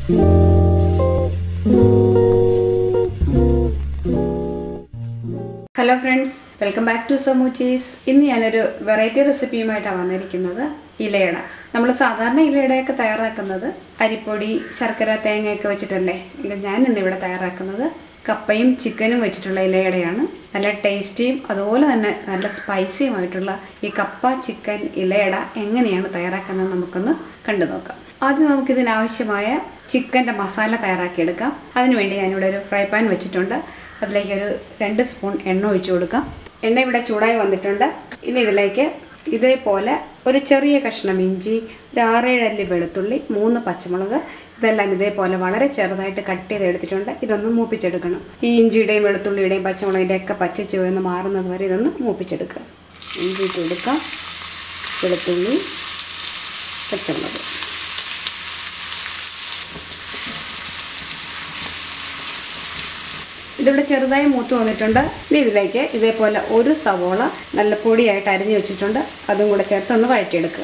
hello friends welcome back to സമൂ ചീസ് ഇന്ന് ഞാനൊരു വെറൈറ്റി റെസിപ്പിയുമായിട്ടാണ് വന്നിരിക്കുന്നത് ഇലയട നമ്മൾ സാധാരണ ഇലയടയൊക്കെ തയ്യാറാക്കുന്നത് അരിപ്പൊടി ശർക്കര തേങ്ങയൊക്കെ വെച്ചിട്ടല്ലേ ഇത് ഞാൻ ഇന്നിവിടെ തയ്യാറാക്കുന്നത് കപ്പയും ചിക്കനും വെച്ചിട്ടുള്ള ഇലയടയാണ് നല്ല ടേസ്റ്റിയും അതുപോലെ തന്നെ നല്ല സ്പൈസിയുമായിട്ടുള്ള ഈ കപ്പ ചിക്കൻ ഇലയട എങ്ങനെയാണ് തയ്യാറാക്കുന്നത് നമുക്കൊന്ന് കണ്ടു നോക്കാം ആദ്യം നമുക്കിതിനാവശ്യമായ ചിക്കൻ്റെ മസാല തയ്യാറാക്കിയെടുക്കാം അതിനുവേണ്ടി ഞാനിവിടെ ഒരു ഫ്രൈ പാൻ വെച്ചിട്ടുണ്ട് അതിലേക്ക് ഒരു രണ്ട് സ്പൂൺ എണ്ണ ഒഴിച്ചു കൊടുക്കാം എണ്ണ ഇവിടെ ചൂടായി വന്നിട്ടുണ്ട് ഇനി ഇതിലേക്ക് ഇതേപോലെ ഒരു ചെറിയ കഷ്ണം ഇഞ്ചി ഒരു ആറേഴ് അല്ലി വെളുത്തുള്ളി മൂന്ന് പച്ചമുളക് ഇതെല്ലാം ഇതേപോലെ വളരെ ചെറുതായിട്ട് കട്ട് ചെയ്ത് എടുത്തിട്ടുണ്ട് ഇതൊന്ന് മൂപ്പിച്ചെടുക്കണം ഈ ഇഞ്ചിയുടെയും വെളുത്തുള്ളിയുടെയും പച്ചമുളകിൻ്റെയും ഒക്കെ പച്ച ചുവന്ന് മാറുന്നത് വരെ ഇതൊന്ന് മൂപ്പിച്ചെടുക്കുക ഇഞ്ചി ഇട്ട് കൊടുക്കാം വെളുത്തുള്ളി പച്ചമുളക് ഇതിവിടെ ചെറുതായി മൂത്ത് വന്നിട്ടുണ്ട് ഇനി ഇതിലേക്ക് ഇതേപോലെ ഒരു സവോള നല്ല പൊടിയായിട്ട് അരിഞ്ഞു വെച്ചിട്ടുണ്ട് അതും കൂടെ ചേർത്ത് ഒന്ന് വഴറ്റിയെടുക്കുക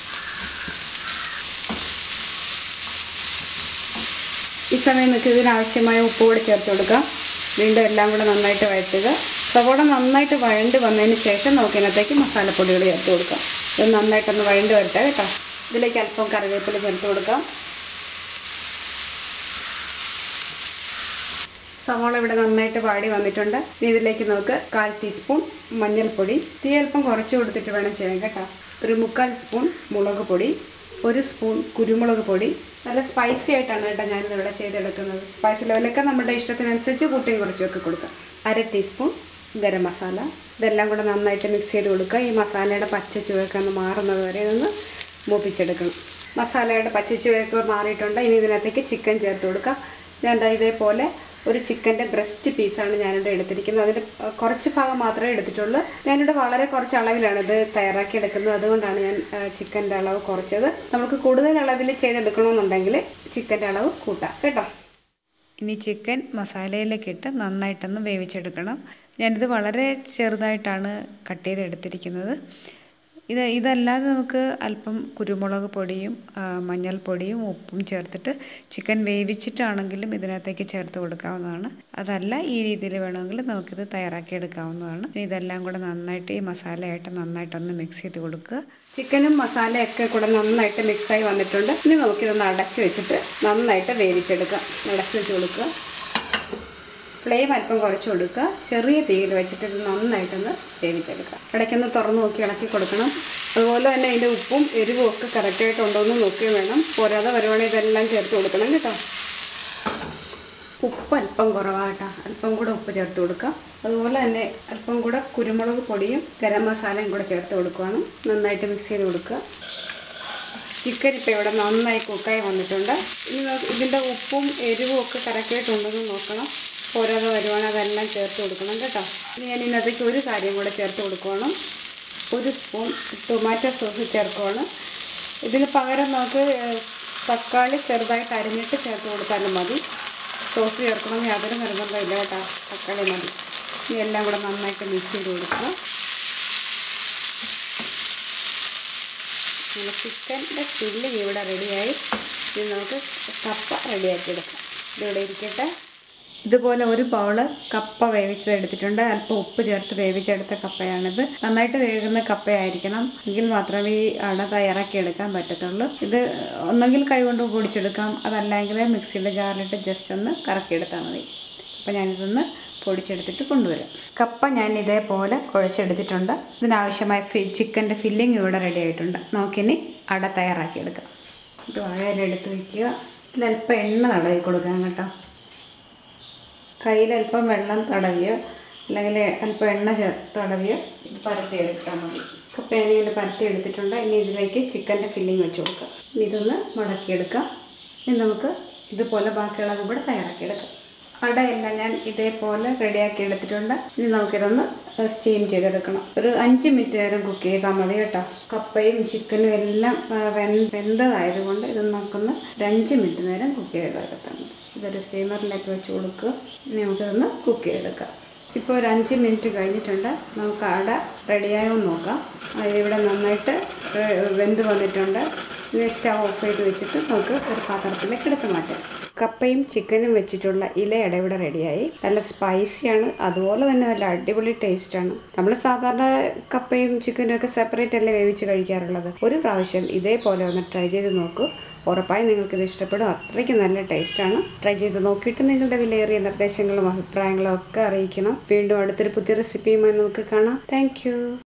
ഈ സമയം നിങ്ങൾക്ക് ഇതിനാവശ്യമായ ഉപ്പ് കൂടെ ചേർത്ത് കൊടുക്കാം വീണ്ടും എല്ലാം കൂടെ നന്നായിട്ട് വഴറ്റുക സവോള നന്നായിട്ട് വഴണ്ട് വന്നതിന് ശേഷം നമുക്ക് ഇതിനകത്തേക്ക് മസാലപ്പൊടികൾ ചേർത്ത് കൊടുക്കാം ഇത് നന്നായിട്ടൊന്ന് വഴണ്ട് വരട്ടെ കേട്ടോ ഇതിലേക്ക് അല്പം കറിവേപ്പില ചേർത്ത് കൊടുക്കാം സവാള ഇവിടെ നന്നായിട്ട് വാടി വന്നിട്ടുണ്ട് ഇനി ഇതിലേക്ക് നമുക്ക് കാൽ ടീസ്പൂൺ മഞ്ഞൾപ്പൊടി തീ അല്പം കുറച്ച് കൊടുത്തിട്ട് വേണം ചെയ്യാൻ കേട്ടോ ഒരു മുക്കാൽ സ്പൂൺ മുളക് പൊടി ഒരു സ്പൂൺ കുരുമുളക് പൊടി നല്ല സ്പൈസി ആയിട്ടാണ് കേട്ടോ ഞാനിതിവിടെ ചെയ്തെടുക്കുന്നത് സ്പൈസി ലെവലൊക്കെ നമ്മുടെ ഇഷ്ടത്തിനനുസരിച്ച് കൂട്ടിയും കുറച്ചുമൊക്കെ കൊടുക്കാം അര ടീസ്പൂൺ ഗരം മസാല ഇതെല്ലാം കൂടെ നന്നായിട്ട് മിക്സ് ചെയ്ത് കൊടുക്കുക ഈ മസാലയുടെ പച്ച ചുവയൊക്കെ ഒന്ന് മാറുന്നത് വരെ ഒന്ന് മൂപ്പിച്ചെടുക്കണം മസാലയുടെ പച്ച ചുവയൊക്കെ മാറിയിട്ടുണ്ട് ഇനി ഇതിനകത്തേക്ക് ചിക്കൻ ചേർത്ത് കൊടുക്കുക ഞാൻ ദാ ഇതേപോലെ ഒരു ചിക്കൻ്റെ ബ്രസ്റ്റ് പീസാണ് ഞാനിവിടെ എടുത്തിരിക്കുന്നത് അതിൻ്റെ അഹ്, കുറച്ച് ഭാഗം മാത്രമേ എടുത്തിട്ടുള്ളൂ ഞാനിവിടെ വളരെ കുറച്ച് അളവിലാണ് ഇത് തയ്യാറാക്കി എടുക്കുന്നത് അതുകൊണ്ടാണ് ഞാൻ ചിക്കൻ്റെ അളവ് കുറച്ചത് നമുക്ക് കൂടുതൽ അളവിൽ ചെയ്തെടുക്കണമെന്നുണ്ടെങ്കിൽ ചിക്കൻ്റെ അളവ് കൂട്ടാം കേട്ടോ ഇനി ചിക്കൻ മസാലയിലേക്ക് ഇട്ട് നന്നായിട്ടൊന്ന് വേവിച്ചെടുക്കണം ഞാനിത് വളരെ ചെറുതായിട്ടാണ് കട്ട് ചെയ്തെടുത്തിരിക്കുന്നത് ഇത് ഇതല്ലാതെ നമുക്ക് അല്പം കുരുമുളക് പൊടിയും ആ, മഞ്ഞൾപ്പൊടിയും ഉപ്പും ചേർത്തിട്ട് ചിക്കൻ വേവിച്ചിട്ടാണെങ്കിലും ഇതിനകത്തേക്ക് ചേർത്ത് കൊടുക്കാവുന്നതാണ് അതല്ല ഈ രീതിയിൽ വേണമെങ്കിൽ നമുക്കിത് തയ്യാറാക്കി എടുക്കാവുന്നതാണ് ഇനി ഇതെല്ലാം കൂടെ നന്നായിട്ട് ഈ മസാലയായിട്ട് നന്നായിട്ടൊന്ന് മിക്സ് ചെയ്ത് കൊടുക്കുക ചിക്കനും മസാലയൊക്കെ കൂടെ നന്നായിട്ട് മിക്സായി വന്നിട്ടുണ്ട് ഇനി നമുക്കിതൊന്ന് അടച്ച് വെച്ചിട്ട് നന്നായിട്ട് വേവിച്ചെടുക്കാം അടച്ച് വെച്ച് കൊടുക്കുക ഫ്ലെയിം അല്പം കുറച്ച് കൊടുക്കുക ചെറിയ തീയിൽ വെച്ചിട്ട് ഇത് നന്നായിട്ടൊന്ന് വേവിച്ചെടുക്കുക ഇടയ്ക്കൊന്ന് തുറന്ന് നോക്കി ഇളക്കി കൊടുക്കണം അതുപോലെ തന്നെ അതിൻ്റെ ഉപ്പും എരിവും ഒക്കെ കറക്റ്റായിട്ട് ഉണ്ടോ എന്ന് നോക്കുകയും വേണം പോരാതെ വരുവാണെങ്കിൽ ഇതെല്ലാം ചേർത്ത് കൊടുക്കണം കേട്ടോ ഉപ്പ് അല്പം കുറവാട്ടോ അല്പം കൂടെ ഉപ്പ് ചേർത്ത് കൊടുക്കാം അതുപോലെ തന്നെ അല്പം കൂടെ കുരുമുളക് പൊടിയും ഗരം മസാലയും കൂടെ ചേർത്ത് കൊടുക്കുകയാണ് നന്നായിട്ട് മിക്സ് ചെയ്ത് കൊടുക്കുക ചിക്കൻ ഇപ്പോൾ ഇവിടെ നന്നായി കുക്കായി വന്നിട്ടുണ്ട് ഇനി നമുക്ക് ഇതിൻ്റെ ഉപ്പും എരിവും ഒക്കെ കറക്റ്റായിട്ടുണ്ടെന്ന് നോക്കണം ഓരോരോ വരുവാണെങ്കിൽ അതെല്ലാം ചേർത്ത് കൊടുക്കണം കേട്ടോ ഇനി ഞാൻ ഇതിനകത്തേക്ക് ഒരു കാര്യം കൂടെ ചേർത്ത് കൊടുക്കണം ഒരു സ്പൂൺ ടൊമാറ്റോ സോസ് ചേർക്കുവാണ് ഇതിന് പകരം നമുക്ക് ഏഹ്, തക്കാളി ചെറുതായിട്ട് അരിഞ്ഞിട്ട് ചേർത്ത് കൊടുത്താലും മതി സോസ് ചേർക്കണമെങ്കിൽ യാതൊരു നിർബന്ധമില്ല കേട്ടോ തക്കാളി മതി ഇനി എല്ലാം കൂടെ നന്നായിട്ട് മിക്സ് ചെയ്ത് കൊടുക്കുക നമ്മുടെ ചിക്കൻ്റെ ഫില്ലിങ് ഇവിടെ റെഡിയായി ഇനി നമുക്ക് കപ്പ റെഡിയാക്കി എടുക്കാം ഇതിവിടെ ഇരിക്കട്ടെ ഇതുപോലെ ഒരു ബൗള് കപ്പ വേവിച്ചത് എടുത്തിട്ടുണ്ട് അല്പം ഉപ്പ് ചേർത്ത് വേവിച്ചെടുത്ത കപ്പയാണിത് നന്നായിട്ട് വേകുന്ന കപ്പയായിരിക്കണം എങ്കിൽ മാത്രമേ ഈ അട തയ്യാറാക്കി എടുക്കാൻ പറ്റത്തുള്ളൂ ഇത് ഒന്നെങ്കിൽ കൈകൊണ്ട് പൊടിച്ചെടുക്കാം അതല്ലെങ്കിൽ മിക്സിയുടെ ജാറിലിട്ട് ജസ്റ്റ് ഒന്ന് കറക്കിയെടുത്താൽ മതി അപ്പോൾ ഞാനിതൊന്ന് പൊടിച്ചെടുത്തിട്ട് കൊണ്ടുവരാം കപ്പ ഞാൻ ഇതേപോലെ കുഴച്ചെടുത്തിട്ടുണ്ട് ഇതിനാവശ്യമായ ഫി ചിക്കൻ്റെ ഫില്ലിംഗ് ഇവിടെ റെഡി ആയിട്ടുണ്ട് നമുക്കിനി അട തയ്യാറാക്കിയെടുക്കാം ഒരു വാഴയിലെടുത്ത് വയ്ക്കുക ഇതിലല്പം എണ്ണ തടവി കൊടുക്കാം കേട്ടോ കയ്യിൽ അല്പം വെള്ളം തടവിയോ അല്ലെങ്കിൽ അല്പം എണ്ണ ചേർത്ത് തടവിയോ ഇത് പരത്തി എടുത്താൽ മതി കപ്പ ഞാനിങ്ങനെ പരത്തി എടുത്തിട്ടുണ്ട് ഇനി ഇതിലേക്ക് ചിക്കൻ്റെ ഫില്ലിംഗ് വെച്ച് കൊടുക്കാം ഇനി ഇതൊന്ന് മുടക്കിയെടുക്കാം ഇനി നമുക്ക് ഇതുപോലെ ബാക്കിയുള്ളത് കൂടെ തയ്യാറാക്കിയെടുക്കാം അടയെല്ലാം ഞാൻ ഇതേപോലെ റെഡിയാക്കി എടുത്തിട്ടുണ്ട് ഇനി നമുക്കിതൊന്ന് സ്റ്റീം ചെയ്തെടുക്കണം ഒരു അഞ്ച് മിനിറ്റ് നേരം കുക്ക് ചെയ്താൽ മതി കേട്ടോ കപ്പയും ചിക്കനും എല്ലാം ആ, വെന്ത് വെന്തതായതുകൊണ്ട് ഇത് നമുക്കൊന്ന് ഒരു അഞ്ച് മിനിറ്റ് നേരം കുക്ക് ചെയ്തെടുത്താൽ മതി ഇതൊരു സ്റ്റീമറിലേക്ക് വെച്ച് കൊടുക്കുക ഇനി നമുക്കിതൊന്ന് കുക്ക് ചെയ്തെടുക്കാം ഇപ്പോൾ ഒരു അഞ്ച് മിനിറ്റ് കഴിഞ്ഞിട്ടുണ്ട് നമുക്ക് അട റെഡിയായോ എന്ന് നോക്കാം അത് ഇവിടെ നന്നായിട്ട് ഏ, വെന്ത് വന്നിട്ടുണ്ട് ഇനി സ്റ്റവ് ഓഫ് ചെയ്ത് വെച്ചിട്ട് നമുക്ക് ഒരു പാത്രത്തിലേക്ക് എടുത്ത് മാറ്റാം കപ്പയും ചിക്കനും വെച്ചിട്ടുള്ള ഇലയട ഇവിടെ റെഡിയായി നല്ല സ്പൈസിയാണ് അതുപോലെ തന്നെ നല്ല അടിപൊളി ടേസ്റ്റാണ് നമ്മൾ സാധാരണ കപ്പയും ചിക്കനും ഒക്കെ സെപ്പറേറ്റ് അല്ലേ വേവിച്ച് കഴിക്കാറുള്ളത് ഒരു പ്രാവശ്യം ഇതേപോലെ ഒന്ന് ട്രൈ ചെയ്ത് നോക്കൂ ഉറപ്പായും നിങ്ങൾക്കിത് ഇഷ്ടപ്പെടും അത്രയ്ക്ക് നല്ല ടേസ്റ്റാണ് ട്രൈ ചെയ്ത് നോക്കിയിട്ട് നിങ്ങളുടെ വിലയേറിയ നിർദ്ദേശങ്ങളും അഭിപ്രായങ്ങളും ഒക്കെ അറിയിക്കണം വീണ്ടും അടുത്തൊരു പുതിയ റെസിപ്പിയുമായി നമുക്ക് കാണാം താങ്ക്